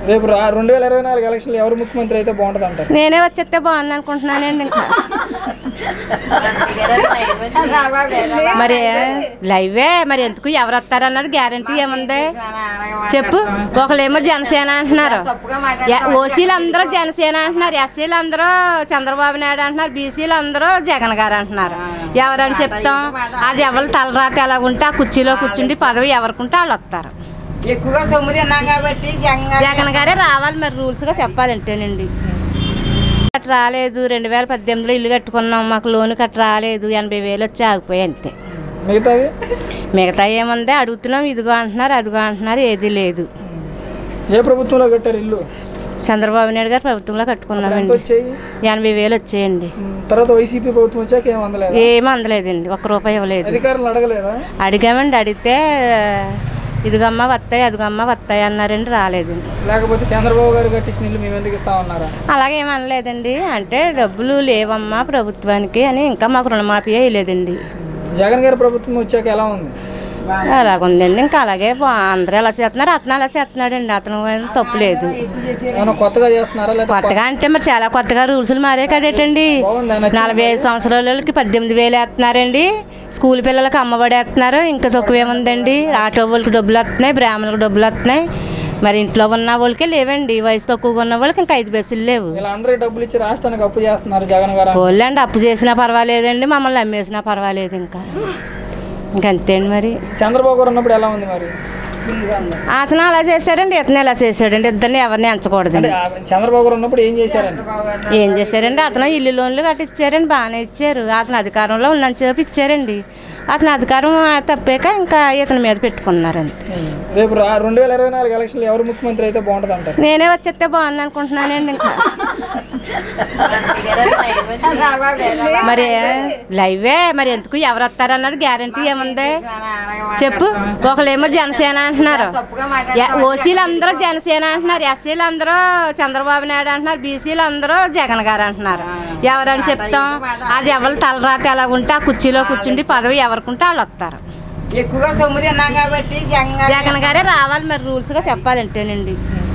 రేపు రా రెండు వేల ఇరవై నాలుగు ఎలక్షన్లు ఎవరు ముఖ్యమంత్రి అయితే బాగుంటుంది అంటారు నేనే వచ్చేస్తే బాగుంది అనుకుంటున్నానండి ఇంకా మరి లైవే మరి ఎందుకు ఎవరు వస్తారన్నది గ్యారంటీ ఏముంది చెప్పు ఒకళ్ళేమో జనసేన అంటున్నారు యా- ఓసీలు అందరూ జనసేన అంటున్నారు ఎస్సీలు అందరూ చంద్రబాబు నాయుడు అంటున్నారు బీసీలు అందరూ జగన్ గారు అంటున్నారు ఎవరని చెప్తాం అది ఎవరు తలరాత ఎలా ఉంటే ఆ కుర్చీలో కూర్చుండి పదవి ఎవరికుంటే వాళ్ళు వస్తారు ఎక్కువగా సొమ్ము తిన్నాం కాబట్టి జగన్ గారు జగన్ గారే రావాలి మరి రూల్స్గా చెప్పాలంటేనండి కట్ట రాలేదు రెండు వేల పద్దెనిమిదిలో ఇల్లు కట్టుకున్నాం మాకు లోన్ కట్ట రాలేదు ఎనభై వేలు వచ్చి ఆగిపోయాయి అంతే మిగతావి మిగతా ఏముంది అడుగుతున్నాం ఇదిగో అంటున్నారు అదిగో అంటున్నారు ఏది లేదు ఏ ప్రభుత్వంలో కట్టారు ఇల్లు చంద్రబాబు నాయుడు గారు ప్రభుత్వంలో ఎంత కట్టుకున్నామండి వచ్చాయి ఎనభై వేలు వచ్చాయండి ఉమ్, తర్వాత వైసీపీ ప్రభుత్వం వచ్చాక ఏం అందలేదు ఏమీ అందలేదండి ఒక్క రూపాయి ఇవ్వలేదు అధికారులు అడగలేదా అడిగామండి అడిగితే ఇదిగమ్మ వస్తాయి అదిగమ్మ వస్తాయి అన్నారండి రాలేదండి లేకపోతే చంద్రబాబు గారు కట్టించిన ఇల్లు మేము ఎందుకు ఇస్తామన్నారా అలాగే ఏం అనలేదండి అంటే డబ్బులు లేవమ్మా ప్రభుత్వానికి అని ఇంకా మాకు రుణమాఫీ వేయలేదండి జగన్ గారి ప్రభుత్వం వచ్చాక ఎలా ఉంది అలాగుందండి ఇంకా అలాగే బా- అందరూ ఎలా చేస్తున్నారు అతను అలా చేస్తున్నాడండి అతను ఏం తప్పు లేదు ఏమైనా కొత్తగా చేస్తున్నారా లేదా కొత్తగా అంటే మరి చాలా కొత్తగా రూల్స్లు మారే కదేటండి బాగుంది ఆయన నలభై ఐదు సంవత్సరాలకి పద్దెనిమిది వేలు వేస్తున్నారండి స్కూల్ పిల్లలకి అమ్మఒడి వేస్తున్నారు ఇంకా తక్కువ ఏముందండి ఆటో వాళ్ళకి డబ్బులు వస్తున్నాయి బ్రాహ్మణులకు డబ్బులు వస్తున్నాయి మరి ఇంట్లో ఉన్న వాళ్ళకే లేవండి వయసు తక్కువగా ఉన్న వాళ్ళకి ఇంకా ఐదు బస్సులు లేవు వీళ్ళందరికీ డబ్బులు ఇచ్చి రాష్ట్రానికి అప్పు చేస్తున్నారు జగన్ గారు పోలేండి అప్పు చేసినా పర్వాలేదండి మమ్మల్ని అమ్మేసినా పర్వాలేదు ఇంకా ఇంకంతే అండి మరి చంద్రబాబు గారు ఉన్నప్పుడు ఎలా ఉంది మరి అతను అలా చేశారండి ఇతను ఇలా చేశాడండి ఇద్దరిని ఎవరిని అంటే ఎంచకూడదండి ఆ చంద్రబాబు గారు ఉన్నప్పుడు ఏం చేశారండి ఏం చేశారండి అతను ఇల్లు లోన్లు కట్టి ఇచ్చారండి బాగానే ఇచ్చారు అతను అధికారంలో ఉన్నంత సేపు ఇచ్చారండి అతను అధికారం తప్పాక ఇంకా ఇతని మీద పెట్టుకున్నారు అంతే రేపు రా రెండు వేల ఇరవై నాలుగు ఎలక్షన్లు ఎవరు ముఖ్యమంత్రి అయితే బాగుంటుంది అంటారు నేనే వచ్చేస్తే బాగుంది అనుకుంటున్నానండి ఇంకా మరి లైవే మరి ఎందుకు ఎవరు వస్తారన్నది గ్యారంటీ ఏముంది చెప్పు ఒకళ్ళేమో జనసేన అంటున్నారు యా- ఓసీలు అందరూ జనసేన అంటున్నారు ఎస్సీలు అందరూ చంద్రబాబు నాయుడు అంటున్నారు బీసీలు అందరూ జగన్ గారు అంటున్నారు ఎవరని చెప్తాం అది ఎవరు తలరాత ఎలా ఉంటే ఆ కుర్చీలో కూర్చుండి పదవి ఎవరికుంటే వాళ్ళు వస్తారు ఎక్కువగా సొమ్ము తిన్నాం కాబట్టి జగన్ గారు జగన్ గారే రావాలి మరి రూల్స్గా చెప్పాలంటేనండి